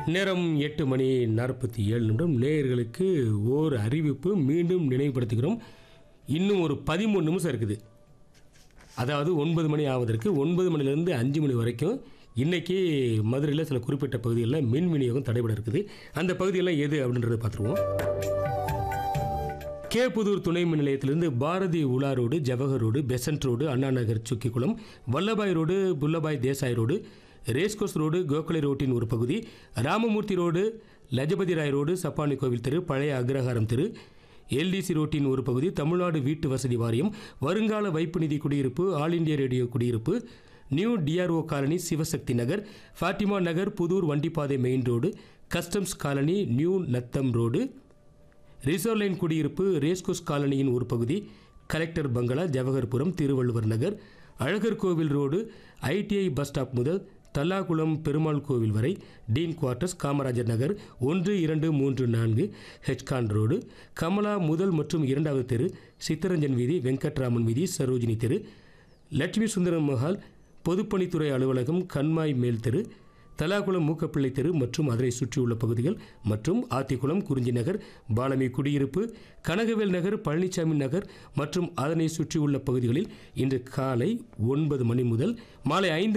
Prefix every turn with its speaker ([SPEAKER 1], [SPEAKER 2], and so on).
[SPEAKER 1] நேரம் எட்டு மணி நாற்பத்தி ஏழு நிமிடம் நேயர்களுக்கு ஓர் அறிவிப்பு மீண்டும் நினைவுபடுத்துகிறோம் இன்னும் ஒரு பதிமூணு நிமிஷம் இருக்குது அதாவது ஒன்பது மணி ஆவதற்கு ஒன்பது மணிலேருந்து அஞ்சு மணி வரைக்கும் இன்றைக்கி மதுரையில் சில குறிப்பிட்ட பகுதிகளில் மின் விநியோகம் தடைபட இருக்குது அந்த பகுதியெல்லாம் எது அப்படின்றத பார்த்துருவோம் கேப்புதூர் துணை மின் நிலையத்திலிருந்து Bharathi Ula road Jawahar road Besant road Anna Nagar Sukkikulam Vallabhbhai road புல்லபாய் Desai road racecourse road Gokhale ரோட்டின் ஒரு பகுதி ராமமூர்த்தி ரோடு லஜபதி ராய் ரோடு சப்பானி கோவில் தெரு பழைய அக்ரஹாரம் தெரு எல்டிசி ரோட்டின் ஒரு பகுதி தமிழ்நாடு வீட்டு வசதி வாரியம் வருங்கால வைப்பு நிதி குடியிருப்பு ஆல் இண்டியா ரேடியோ குடியிருப்பு new DRO colony Sivasakthi Nagar Fatima Nagar Puthur வண்டிப்பாதை main road customs colony new Natham road reserve line குடியிருப்பு ரேஸ்கோஸ் காலனியின் ஒரு பகுதி கலெக்டர் பங்களா ஜவஹர்புரம் திருவள்ளுவர் நகர் அழகர் கோவில் ரோடு ஐடிஐ பஸ் ஸ்டாப் முதல் தல்லாகுளம் பெருமாள் கோவில் வரை டீன் குவார்ட்டர்ஸ் காமராஜர் நகர் ஒன்று இரண்டு மூன்று நான்கு ஹெச்கான் ரோடு கமலா முதல் மற்றும் இரண்டாவது தெரு சித்தரஞ்சன் வீதி வெங்கட்ராமன் வீதி சரோஜினி தெரு லட்சுமி சுந்தரம் மஹால் பொதுப்பணித்துறை அலுவலகம் கண்மாய் மேல் தெரு தலாகுளம் மூக்கப்பிள்ளை தெரு மற்றும் அதனை சுற்றியுள்ள பகுதிகள் மற்றும் ஆத்திக்குளம் குறிஞ்சி நகர் பாலமி குடியிருப்பு கனகவேல் நகர் பழனிசாமி நகர் மற்றும் அதனை சுற்றியுள்ள பகுதிகளில் இன்று காலை ஒன்பது மணி முதல் மாலை ஐந்து